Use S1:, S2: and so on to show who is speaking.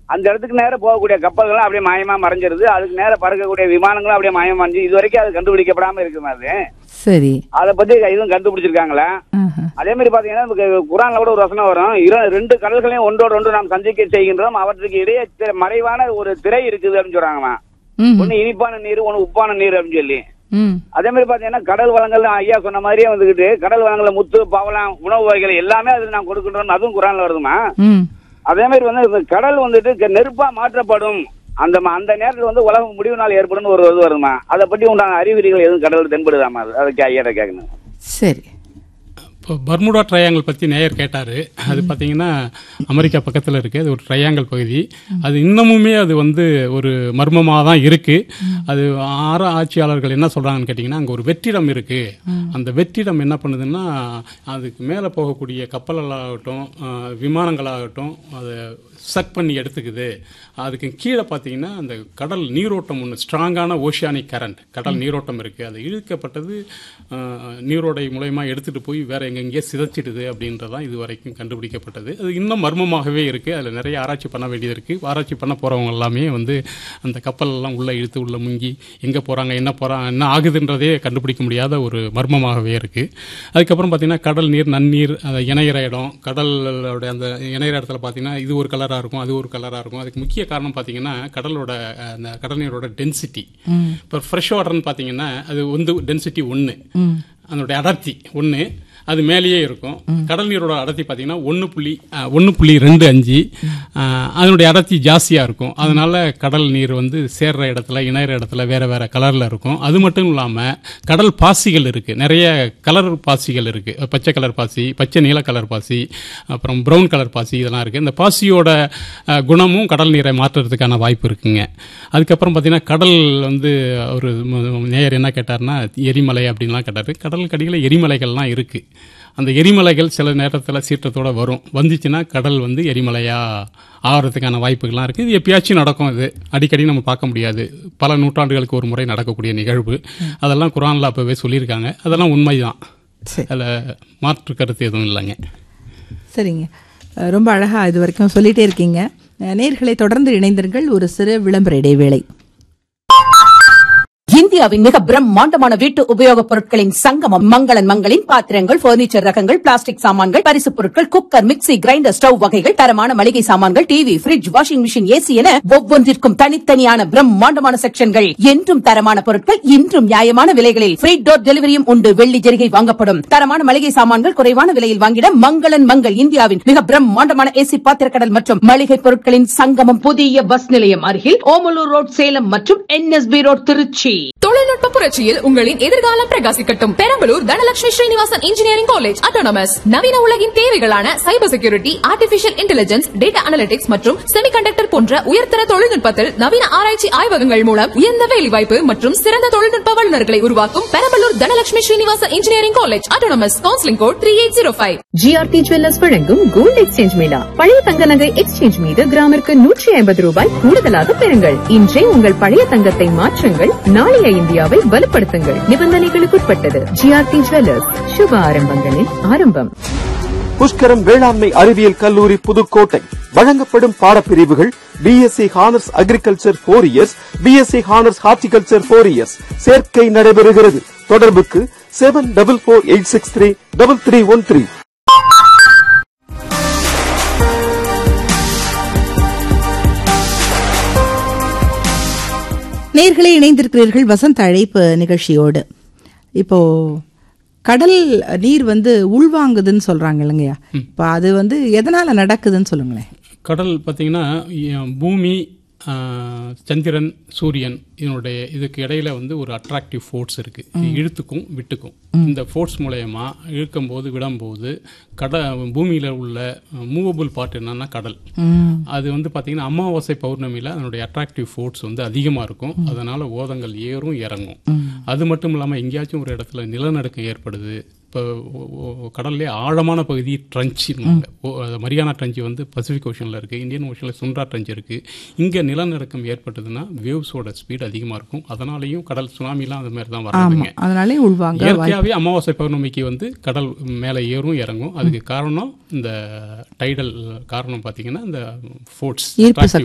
S1: அந்த இடத்துக்கு நேரம் போகக்கூடிய கப்பல்களும் அப்படியே மாயமா மறைஞ்சிருது அதுக்கு நேரம் பறக்கக்கூடிய விமானங்களும் அப்படியே மாயமா மறைஞ்சு இது வரைக்கும் அது கண்டுபிடிக்கப்படாம இருக்குது அது
S2: சரி
S1: அதை பத்தி எதுவும் கண்டுபிடிச்சிருக்காங்களா
S2: ஆஹா.
S1: அதே மாதிரி பாத்தீங்கன்னா நமக்கு குரான்ல கூட ஒரு வசனம் வரும் இரு- ரெண்டு கடல்களையும் ஒன்றோடு ஒன்று நாம் சந்திக்க செய்கின்றோம் அவற்றுக்கு இடையே தி- மறைவான ஒரு திரை இருக்குது அப்படின்னு சொல்றாங்கம்மா
S2: ம்
S1: ஒன்னு இனிப்பான நீர் ஒன்னு உப்பான நீர் அப்படின்னு சொல்லி
S2: ம்
S1: அதே மாதிரி பாத்தீங்கன்னா கடல் வளங்கள் ஐயா சொன்ன மாதிரியே வந்துகிட்டு கடல் வளங்கள்ல முத்து பவளம் உணவு வகைகள் எல்லாமே அதுல நாம் கொடுக்கின்றோம் அதுவும் குரான்ல வருதுமா
S2: ம்
S1: அதே மாதிரி வந்து இந்த கடல் வந்துட்டு க- நெருப்பா மாற்றப்படும் அந்த ம- அந்த நேரத்துல வந்து உலகம் முடிவு நாள் ஏற்படும் ஒரு இது வருமா அதை பற்றி உண்டான அறிகுறிகள் எதுவும் கடல் தென்படுதாமா அது அதுக்கு ஐயாட்ட கேட்கணும்
S2: சரி
S3: இப்போ பர்முடா ட்ரையாங்கிள் பற்றி நேயர் கேட்டார் அது பார்த்தீங்கன்னா அமெரிக்கா பக்கத்தில் இருக்குது அது ஒரு ட்ரையாங்கிள் பகுதி அது இன்னமுமே அது வந்து ஒரு மர்மமாக தான் இருக்குது அது ஆற ஆட்சியாளர்கள் என்ன சொல்கிறாங்கன்னு கேட்டிங்கன்னா அங்கே ஒரு வெற்றிடம் இருக்குது அந்த வெற்றிடம் என்ன பண்ணுதுன்னா அதுக்கு மேலே போகக்கூடிய கப்பல்களாகட்டும் அஹ், விமானங்களாகட்டும் அதை சக் பண்ணி எடுத்துக்குது அதுக்கு கீழே பார்த்தீங்கன்னா அந்த கடல் நீரோட்டம் ஒன்று ஸ்ட்ராங்கான ஓஷியானிக் கரண்ட் கடல் நீரோட்டம் இருக்குது அது இழுக்கப்பட்டது அஹ், நீரோடை மூலயமா எடுத்துகிட்டு போய் வேற எங்கெங்கே சிதைச்சிடுது அப்படின்றதான் இது வரைக்கும் கண்டுபிடிக்கப்பட்டது அது இன்னும் மர்மமாகவே இருக்குது அதில் நிறைய ஆராய்ச்சி பண்ண வேண்டியது இருக்குது ஆராய்ச்சி பண்ண போகிறவங்க எல்லாமே வந்து அந்த கப்பல் எல்லாம் உள்ளே இழுத்து உள்ளே முங்கி எங்கே போகிறாங்க என்ன போகிறாங்க என்ன ஆகுதுன்றதே கண்டுபிடிக்க முடியாத ஒரு மர்மமாகவே இருக்குது அதுக்கப்புறம் பார்த்தீங்கன்னா கடல் நீர் நன்னீர் அந்த இணையிற இடம் கடலோட அந்த இணையிற இடத்துல பார்த்தீங்கன்னா இது ஒரு கலராக இருக்கும் அது ஒரு கலராக இருக்கும் அதுக்கு முக்கிய காரணம் பார்த்தீங்கன்னா கடலோட அஹ், அந்த கடல் நீரோட டென்சிட்டி இப்போ ஃப்ரெஷ் வாட்டர்னு பார்த்தீங்கன்னா அது வந்து டென்சிட்டி ஒன்று அதனுடைய அடர்த்தி ஒன்று அது மேலேயே இருக்கும் கடல் நீரோட அடர்த்தி பார்த்தீங்கன்னா ஒன்று புள்ளி ஒன்று புள்ளி ரெண்டு அஞ்சு அஹ், அதனுடைய அடர்த்தி ஜாஸ்தியாக இருக்கும் அதனால கடல் நீர் வந்து சேர்ற இடத்துல இணையிற இடத்துல வேற வேற கலரில் இருக்கும் அது மட்டும் இல்லாமல் கடல் பாசிகள் இருக்குது நிறைய கலர் பாசிகள் இருக்குது பச்சை கலர் பாசி பச்சை நீல கலர் பாசி அப்புறம் ப்ரௌன் கலர் பாசி இதெல்லாம் இருக்குது இந்த பாசியோட அஹ், குணமும் கடல் நீரை மாற்றுறதுக்கான வாய்ப்பு இருக்குங்க அதுக்கப்புறம் பார்த்தீங்கன்னா கடல் வந்து ஒரு ம- நேயர் என்ன கேட்டார்னா எரிமலை அப்படின்லாம் கேட்டார் கடல் கடியில் எரிமலைகள்லாம் இருக்குது அந்த எரிமலைகள் சில நேரத்தில் சீற்றத்தோட வரும் வந்துச்சுன்னா கடல் வந்து எரிமலையா ஆகிறதுக்கான வாய்ப்புகள்லாம் இருக்குது இது எப்பயாச்சும் நடக்கும் இது அடிக்கடி நம்ம பார்க்க முடியாது பல நூற்றாண்டுகளுக்கு ஒரு முறை நடக்கக்கூடிய நிகழ்வு அதெல்லாம் குரானில் அப்போவே சொல்லியிருக்காங்க அதெல்லாம் உண்மைதான்
S2: சரி
S3: அதில் மாற்று கருத்து எதுவும் இல்லைங்க
S2: சரிங்க அஹ் ரொம்ப அழகா இது வரைக்கும் சொல்லிட்டே இருக்கீங்க அஹ் நேர்களை தொடர்ந்து இணைந்திருங்கள் ஒரு சிறு விளம்பர இடைவேளை
S4: இந்தியாவின் மிக பிரம்மாண்டமான வீட்டு உபயோகப் பொருட்களின் சங்கமம் மங்களன் மங்களின் பாத்திரங்கள் பர்னிச்சர் ரகங்கள் பிளாஸ்டிக் சாமான்கள் பரிசுப் பொருட்கள் குக்கர் மிக்ஸி கிரைண்டர் ஸ்டவ் வகைகள் தரமான மளிகை சாமான்கள் TV fridge washing machine AC என ஒவ்வொன்றிற்கும் தனித்தனியான பிரம்மாண்டமான செக்ஷன்கள் என்றும் தரமான பொருட்கள் இன்றும் நியாயமான விலைகளில் ஃப்ரீ டோர் டெலிவரியும் உண்டு வெள்ளி ஜெரிகை வாங்கப்படும் தரமான மளிகை சாமான்கள் குறைவான விலையில் வாங்கிட மங்களன் மங்கள் இந்தியாவின் மிக பிரம்மாண்டமான ஏசி பாத்திரக்கடல் மற்றும் மளிகை பொருட்களின் சங்கமம் புதிய பஸ் நிலையம் அருகில் ஓமலூர் ரோட் சேலம் மற்றும் என்எஸ்பி ரோட் திருச்சி
S5: தொழில்நுட்ப புரட்சியில் உங்களின் எதிர்காலம் பிரகாசிக்கட்டும் Perambalur Dhanalakshmi Srinivasan engineering college autonomous நவீன உலகின் தேவைகளான cyber security artificial intelligence data analytics மற்றும் செமிகண்டக்டர் போன்ற உயர்தர தொழில்நுட்பத்தில் நவீன ஆராய்ச்சி ஆய்வகங்கள் மூலம் உயர்ந்த வேலைவாய்ப்பு மற்றும் சிறந்த தொழில்நுட்ப வல்லுநர்களை உருவாக்கும் Perambalur Dhanalakshmi Srinivasan engineering college autonomous counselling code three eight zero five
S6: GRT jewellers வழங்கும் கோல்டு எக்ஸ்சேஞ்ச் மேளா பழைய தங்க நகை எக்ஸ்சேஞ்ச் மீது கிராமிற்கு நூற்றி ஐம்பது ரூபாய் கூடுதலாக பெறுங்கள் இன்றே உங்கள் பழைய தங்கத்தை மாற்றுங்கள் நாளைய இந்தியாவை வலுப்படுத்துங்கள் நிபந்தனைகளுக்குட்பட்டது ஜிஆர்டி ஜுவல்லர்ஸ் சுப ஆரம்பங்களின் ஆரம்பம்
S7: புஷ்கரம் வேளாண்மை அறிவியல் கல்லூரி புதுக்கோட்டை வழங்கப்படும் பாடப்பிரிவுகள் BSc honours agriculture four years BSc honours horticulture four years சேர்க்கை நடைபெறுகிறது தொடர்புக்கு seven double four eight six three double three one three
S2: நேர்களே இணைந்திருக்கிறீர்கள் வசந்த அழைப்பு நிகழ்ச்சியோடு இப்போ கடல் நீர் வந்து உள்வாங்குதுன்னு சொல்றாங்க இல்லைங்கய்யா இப்போ அது வந்து எதனால நடக்குதுன்னு சொல்லுங்களேன்
S3: கடல் பார்த்தீங்கன்னா இ- பூமி ஆ, சந்திரன் சூரியன் இதனுடைய இதுக்கு இடையில வந்து ஒரு அட்ராக்டிவ் ஃபோர்ஸ் இருக்கு இழுத்துக்கும் விட்டுக்கும் இந்த ஃபோர்ஸ் மூலயமா இழுக்கும்போது விடும்போது கட பூமியில உள்ள மூவபிள் பார்ட் என்னன்னா கடல் அது வந்து பார்த்தீங்கன்னா அமாவாசை பௌர்ணமியில் அதனுடைய அட்ராக்டிவ் ஃபோர்ஸ் வந்து அதிகமாக இருக்கும் அதனால ஓதங்கள் ஏறும் இறங்கும் அது மட்டும் இல்லாமல் எங்கேயாச்சும் ஒரு இடத்துல நிலநடுக்கம் ஏற்படுது இப்போ கடல்லே ஆழமான பகுதி ட்ரன்ச்சு மரியானா ட்ரன்ச்சு வந்து பசிபிக் ஓஷனில் இருக்குது இந்தியன் ஓஷனில் சுண்டா ட்ரன்ச் இருக்குது இங்கே நிலநடுக்கம் ஏற்பட்டதுன்னா வேவ்ஸோட ஸ்பீட் அதிகமாக இருக்கும் அதனாலையும் கடல் சுனாமிலாம் அது மாதிரி தான்
S2: ஆமா
S3: வர்றதுங்க
S2: அதனாலே உள்வாங்க வாய்ப்பு
S3: இயற்கையாகவே அமாவாசை பௌர்ணமிக்கு வந்து கடல் மேலே ஏறும் இறங்கும் அதுக்கு காரணம் இந்த டைடல் காரணம் பார்த்தீங்கன்னா இந்த ஃபோர்ட்ஸ்
S2: ஈர்ப்பு